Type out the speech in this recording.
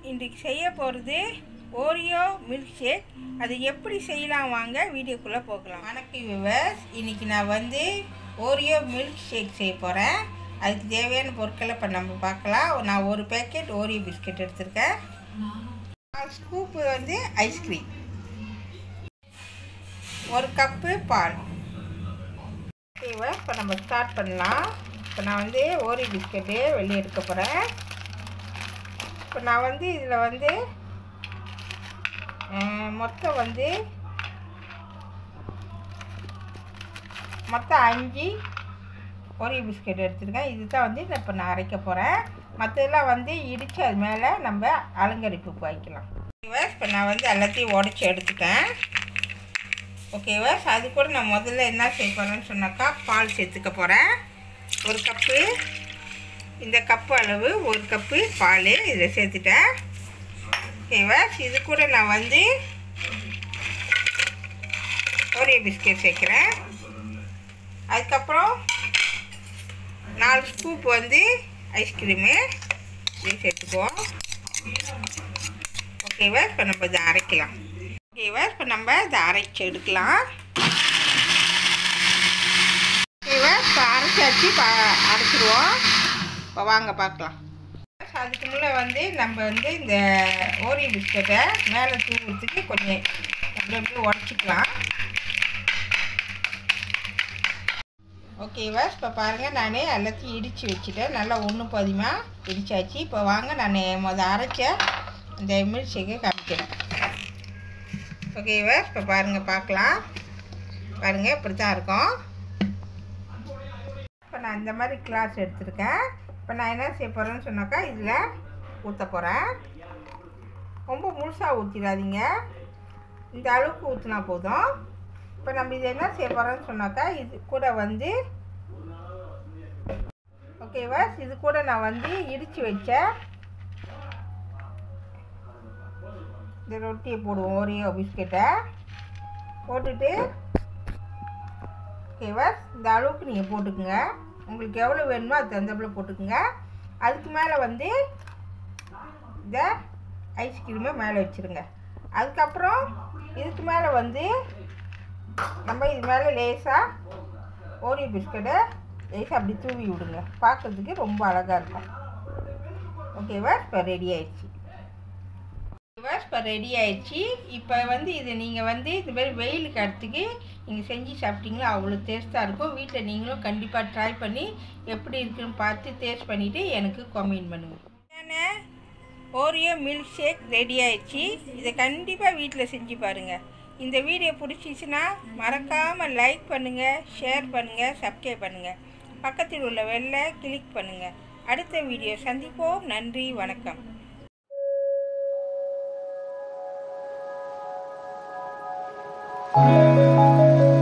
இன்றைக்கி செய்ய போகிறது ஓரியோ மில்க் ஷேக் அது எப்படி செய்யலாம் வாங்க வீடியோக்குள்ளே போகலாம் வணக்கம் விவர்ஸ் இன்றைக்கி நான் வந்து ஓரியோ மில்க் ஷேக் செய்ய போகிறேன் அதுக்கு தேவையான பொருட்களை இப்போ நம்ம பார்க்கலாம் நான் ஒரு பேக்கெட் ஓரியோ பிஸ்கட் எடுத்திருக்கேன் ஸ்கூப்பு வந்து ஐஸ்கிரீம் ஒரு கப்பு பால் ஓகேவா இப்போ நம்ம ஸ்டார்ட் பண்ணலாம் இப்போ நான் வந்து ஓரியோ பிஸ்கட்டு வெளியே எடுக்க போகிறேன் இப்போ நான் வந்து இதில் வந்து அஹ், மொத்தம் வந்து மொத்தம் அஞ்சு ஒரே பிஸ்கட் எடுத்துருக்கேன் இதுதான் வந்து நான் இப்போ நான் அரைக்க போகிறேன் மற்றதெல்லாம் வந்து இடித்து அது மேலே நம்ம அலங்கரிப்புக்கு வைக்கலாம் ஓகேவா இப்போ நான் வந்து எல்லாத்தையும் உடச்சி எடுத்துட்டேன் ஓகேவா அது கூட நான் முதல்ல என்ன செய்ய போகிறேன்னு சொன்னாக்கா பால் சேர்த்துக்க போகிறேன் ஒரு கப்பு இந்த கப்பு அளவு ஒரு கப்பு பால் இதில் சேர்த்துட்டேன் ஓகேவா இது கூட நான் வந்து ஒரே பிஸ்கெட் சேர்க்குறேன் அதுக்கப்புறம் நாலு ஸ்கூப் வந்து ஐஸ்கிரீமு இது சேர்த்துக்குவோம் ஓகேவா இப்போ நம்ம இதை அரைக்கலாம் ஓகேவா இப்போ நம்ம இதை அரைச்சி எடுக்கலாம் ஓகேவா இப்போ அரைச்சாச்சு இப்போ அரைச்சிடுவோம் இப்போ வாங்க பார்க்கலாம் அதுக்கு முன்னே வந்து நம்ம வந்து இந்த ஓரியோ பிஸ்கட்டை மேலே தூவுறதுக்கு கொஞ்சம் அப்படி அப்படியே உடச்சிக்கலாம் ஓகேவா இப்போ பாருங்கள் நான் எல்லாத்தையும் இடித்து வச்சுட்டேன் நல்லா ஒன்று பதிமாக இடிச்சாச்சு இப்போ வாங்க நான் மொதல் அரைச்ச இந்த மில்க் ஷேக்கை காமிக்கிறேன் ஓகேவா இப்போ பாருங்கள் பார்க்கலாம் பாருங்கள் இப்படி தான் இருக்கும் இப்போ நான் இந்த மாதிரி கிளாஸ் எடுத்திருக்கேன் இப்போ நான் என்ன செய்ய போகிறேன்னு சொன்னாக்கா இதில் ஊற்ற போகிறேன் ரொம்ப முழுசாக ஊற்றிடாதீங்க இந்த அளவுக்கு ஊற்றினா போதும் இப்போ நம்ம இது என்ன செய்ய போகிறோம்னு சொன்னாக்கா இது கூட வந்து ஓகேவா இது கூட நான் வந்து இடித்து வச்ச இந்த ரொட்டியை போடுவோம் ஓரியோ பிஸ்கெட்டை போட்டுட்டு ஓகேவா இந்த அளவுக்கு நீங்கள் போட்டுக்குங்க உங்களுக்கு எவ்வளோ வேணுமோ அது தகுந்தப்பில் போட்டுக்குங்க அதுக்கு மேலே வந்து இந்த ஐஸ்கிரீமை மேலே வச்சுருங்க அதுக்கப்புறம் இதுக்கு மேலே வந்து நம்ம இது மேலே லேசாக ஓரியோ பிஸ்கட்டை லேசாக அப்படி தூவி விடுங்க பார்க்குறதுக்கு ரொம்ப அழகாக இருக்கும் ஓகேவா இப்போ ரெடி ஆயிடுச்சு ஓகேவா இப்போ ரெடி ஆயிடுச்சு இப்போ வந்து இது நீங்கள் வந்து இது மாதிரி வெயில் காலத்துக்கு நீங்கள் செஞ்சு சாப்பிட்டீங்களா அவ்வளோ டேஸ்ட்டாக இருக்கும் வீட்டில் நீங்களும் கண்டிப்பாக ட்ரை பண்ணி எப்படி இருக்குன்னு பார்த்து டேஸ்ட் பண்ணிவிட்டு எனக்கு கமெண்ட் பண்ணுங்கள் ஓரியோ மில்க் ஷேக் ரெடி ஆயிடுச்சு இதை கண்டிப்பாக வீட்டில் செஞ்சு பாருங்கள் இந்த வீடியோ பிடிச்சிச்சுன்னா மறக்காமல் லைக் பண்ணுங்கள் ஷேர் பண்ணுங்கள் சப்ஸ்கிரைப் பண்ணுங்கள் பக்கத்தில் உள்ள வெள்ளை கிளிக் பண்ணுங்கள் அடுத்த வீடியோ சந்திப்போம் நன்றி வணக்கம் Thank you.